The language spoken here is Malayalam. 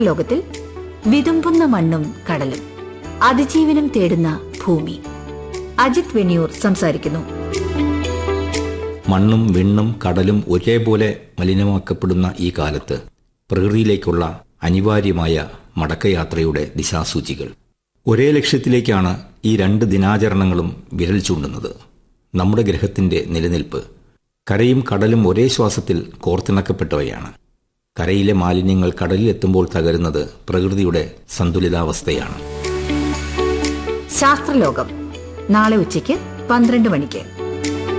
ലോകത്തിൽ വിതുമ്പുന്ന മണ്ണും കടലും അതിജീവനം തേടുന്ന ഭൂമി അജിത് വെണിയൂർ സംസാരിക്കുന്നു മണ്ണും വിണ്ണും കടലും ഒരേപോലെ മലിനമാക്കപ്പെടുന്ന ഈ കാലത്ത് പ്രകൃതിയിലേക്കുള്ള അനിവാര്യമായ മടക്കയാത്രയുടെ ദിശാസൂചികൾ ഒരേ ലക്ഷ്യത്തിലേക്കാണ് ഈ രണ്ട് ദിനാചരണങ്ങളും വിരൽ ചൂണ്ടുന്നത് നമ്മുടെ ഗ്രഹത്തിന്റെ നിലനിൽപ്പ് കരയും കടലും ഒരേ ശ്വാസത്തിൽ കോർത്തിണക്കപ്പെട്ടവയാണ് കരയിലെ മാലിന്യങ്ങൾ കടലിലെത്തുമ്പോൾ തകരുന്നത് പ്രകൃതിയുടെ സന്തുലിതാവസ്ഥയാണ് ശാസ്ത്രലോകം നാളെ ഉച്ചയ്ക്ക് പന്ത്രണ്ട് മണിക്ക്